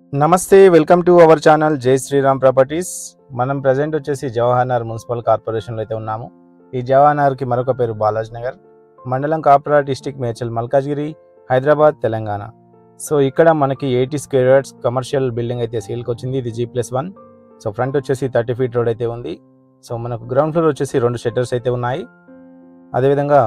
నమస్తే welcome to our channel జై Sriram properties మనం ప్రజెంట్ వచ్చేసి జవహర్నగర్ మున్సిపల్ కార్పొరేషన్లో అయితే ఉన్నాము ఈ జవహర్నగర్కి మరొక పేరు బాలాజ్ నగర్ మండలం కాపరా డిస్టిక్ మేచల్ మల్కాజ్గిరి హైదరాబాద్ తెలంగాణ సో ఇక్కడ మనకి eighty square yards commercial building అయితే సేల్కి వచ్చింది ఇది G plus one so front వచ్చేసి థర్టీ ఫీట్ రోడ్ అయితే ఉంది సో మనకు గ్రౌండ్ ఫ్లోర్ వచ్చేసి రెండు షట్టర్స్ అయితే ఉన్నాయి అదేవిధంగా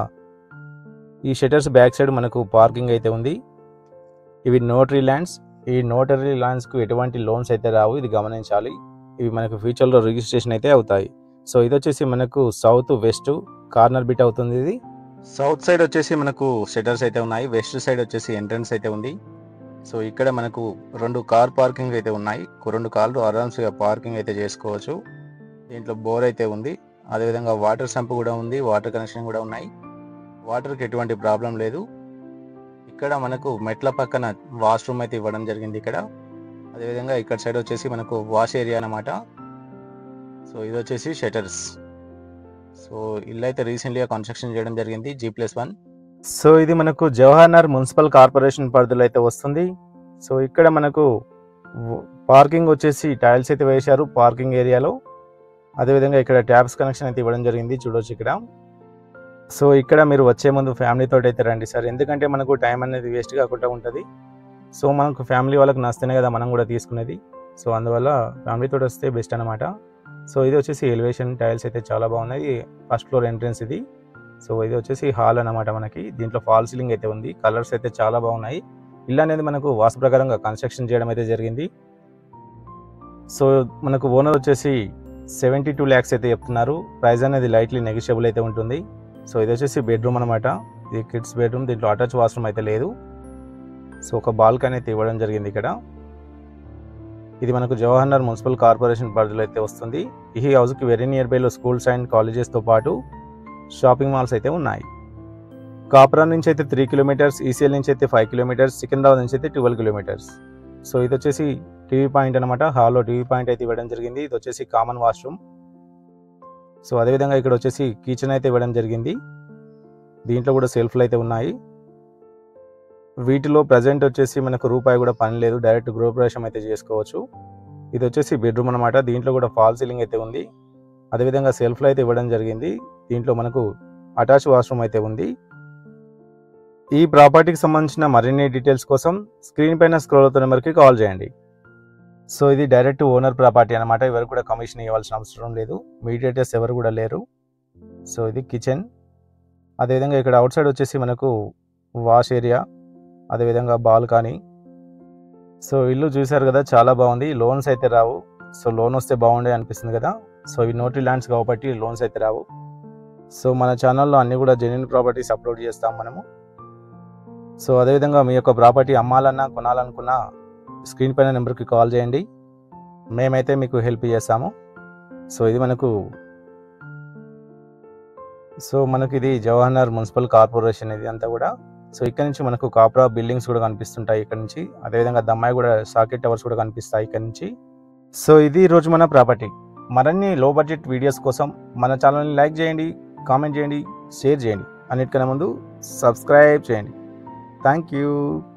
ఈ షట్టర్స్ బ్యాక్ సైడ్ మనకు పార్కింగ్ అయితే ఉంది ఇవి నోటరీ ల్యాండ్స్ ఈ నోటరీ ల్యాండ్స్కు ఎటువంటి లోన్స్ అయితే రావు ఇది గమనించాలి ఇవి మనకు ఫ్యూచర్లో రిజిస్ట్రేషన్ అయితే అవుతాయి సో ఇది వచ్చేసి మనకు సౌత్ వెస్ట్ కార్నర్ బిట్ అవుతుంది ఇది సౌత్ సైడ్ వచ్చేసి మనకు షటర్స్ అయితే ఉన్నాయి వెస్ట్ సైడ్ వచ్చేసి ఎంట్రన్స్ అయితే ఉంది సో ఇక్కడ మనకు రెండు కార్ పార్కింగ్ అయితే ఉన్నాయి రెండు కార్లు ఆరామ్స్గా పార్కింగ్ అయితే చేసుకోవచ్చు దీంట్లో బోర్ అయితే ఉంది అదేవిధంగా వాటర్ సంప్ కూడా ఉంది వాటర్ కనెక్షన్ కూడా ఉన్నాయి వాటర్కి ఎటువంటి ప్రాబ్లం లేదు ఇక్కడ మనకు మెట్ల పక్కన వాష్రూమ్ అయితే ఇవ్వడం జరిగింది ఇక్కడ అదేవిధంగా ఇక్కడ సైడ్ వచ్చేసి మనకు వాష్ ఏరియా అన్నమాట సో ఇది వచ్చేసి షటర్స్ సో ఇల్లు అయితే రీసెంట్గా కన్స్ట్రక్షన్ చేయడం జరిగింది జీ ప్లస్ వన్ సో ఇది మనకు జవహర్నగర్ మున్సిపల్ కార్పొరేషన్ పరిధిలో అయితే వస్తుంది సో ఇక్కడ మనకు పార్కింగ్ వచ్చేసి టైల్స్ అయితే వేశారు పార్కింగ్ ఏరియాలో అదేవిధంగా ఇక్కడ ట్యాప్స్ కనెక్షన్ అయితే ఇవ్వడం జరిగింది చూడొచ్చు ఇక్కడ సో ఇక్కడ మీరు వచ్చే ముందు ఫ్యామిలీతో అయితే రండి సార్ ఎందుకంటే మనకు టైం అనేది వేస్ట్ కాకుండా ఉంటుంది సో మనకు ఫ్యామిలీ వాళ్ళకి నస్తేనే కదా మనం కూడా తీసుకునేది సో అందువల్ల ఫ్యామిలీతో వస్తే బెస్ట్ అనమాట సో ఇది వచ్చేసి ఎలివేషన్ టైల్స్ అయితే చాలా బాగున్నాయి ఫస్ట్ ఫ్లోర్ ఎంట్రన్స్ ఇది సో ఇది వచ్చేసి హాల్ అన్నమాట మనకి దీంట్లో ఫాల్ సీలింగ్ అయితే ఉంది కలర్స్ అయితే చాలా బాగున్నాయి ఇల్లు అనేది మనకు వాస్తు ప్రకారంగా కన్స్ట్రక్షన్ చేయడం అయితే జరిగింది సో మనకు ఓనర్ వచ్చేసి సెవెంటీ టూ ల్యాక్స్ అయితే చెప్తున్నారు ప్రైస్ అనేది లైట్లీ నెగిషియబుల్ అయితే ఉంటుంది సో ఇది వచ్చేసి బెడ్రూమ్ అనమాట ఇది కిడ్స్ బెడ్రూమ్ దీంట్లో అటాచ్ వాష్రూమ్ అయితే లేదు సో ఒక బాల్కనీ అయితే ఇవ్వడం జరిగింది ఇక్కడ ఇది మనకు జవహర్నగర్ మున్సిపల్ కార్పొరేషన్ పరిధిలో అయితే వస్తుంది ఈ హౌస్కి వెరీ నియర్ బైలో స్కూల్స్ అండ్ కాలేజెస్తో పాటు షాపింగ్ మాల్స్ అయితే ఉన్నాయి కాపురా నుంచి అయితే త్రీ కిలోమీటర్స్ ఈసీఎల్ నుంచి అయితే ఫైవ్ కిలోమీటర్స్ సికింద్రాబాద్ నుంచి అయితే ట్వెల్వ్ కిలోమీటర్స్ సో ఇది వచ్చేసి టీవీ పాయింట్ అనమాట హాల్లో టీవీ పాయింట్ అయితే ఇవ్వడం జరిగింది ఇది వచ్చేసి కామన్ వాష్రూమ్ సో అదేవిధంగా ఇక్కడ వచ్చేసి కిచెన్ అయితే ఇవ్వడం జరిగింది దీంట్లో కూడా సెల్ఫ్లు అయితే ఉన్నాయి వీటిలో ప్రజెంట్ వచ్చేసి మనకు రూపాయి కూడా పని లేదు డైరెక్ట్ గృహప్రవేశం అయితే చేసుకోవచ్చు ఇది వచ్చేసి బెడ్రూమ్ అనమాట దీంట్లో కూడా ఫాల్ సీలింగ్ అయితే ఉంది అదేవిధంగా సెల్ఫ్లు అయితే ఇవ్వడం జరిగింది దీంట్లో మనకు అటాచ్ వాష్రూమ్ అయితే ఉంది ఈ ప్రాపర్టీకి సంబంధించిన మరిన్ని డీటెయిల్స్ కోసం స్క్రీన్ పైన స్క్రోల్ అవుతున్న నెంబర్కి కాల్ చేయండి సో ఇది డైరెక్ట్ ఓనర్ ప్రాపర్టీ అనమాట ఎవరు కూడా కమిషన్ ఇవ్వాల్సిన అవసరం లేదు మీడియేటర్స్ ఎవరు కూడా లేరు సో ఇది కిచెన్ అదేవిధంగా ఇక్కడ అవుట్ సైడ్ వచ్చేసి మనకు వాష్ ఏరియా అదేవిధంగా బాల్కనీ సో ఇల్లు చూశారు కదా చాలా బాగుంది లోన్స్ అయితే రావు సో లోన్ వస్తే బాగుండే అనిపిస్తుంది కదా సో ఇవి నోటీ ల్యాండ్స్ కాబట్టి లోన్స్ అయితే రావు సో మన ఛానల్లో అన్ని కూడా జెన్యున్ ప్రాపర్టీస్ అప్లోడ్ చేస్తాం మనము సో అదేవిధంగా మీ యొక్క ప్రాపర్టీ అమ్మాలన్నా కొనాలనుకున్నా స్క్రీన్ పైన నెంబర్కి కాల్ చేయండి మేమైతే మీకు హెల్ప్ చేస్తాము సో ఇది మనకు సో మనకి ఇది జవహర్నగర్ మున్సిపల్ కార్పొరేషన్ ఇది అంతా కూడా సో ఇక్కడ నుంచి మనకు కాప్రా బిల్డింగ్స్ కూడా కనిపిస్తుంటాయి ఇక్కడ నుంచి అదేవిధంగా దమ్మాయి కూడా సాకెట్ టవర్స్ కూడా కనిపిస్తాయి ఇక్కడ నుంచి సో ఇది రోజు మన ప్రాపర్టీ మరిన్ని లో బడ్జెట్ వీడియోస్ కోసం మన ఛానల్ని లైక్ చేయండి కామెంట్ చేయండి షేర్ చేయండి అన్నిటికన్నా ముందు సబ్స్క్రైబ్ చేయండి థ్యాంక్ యూ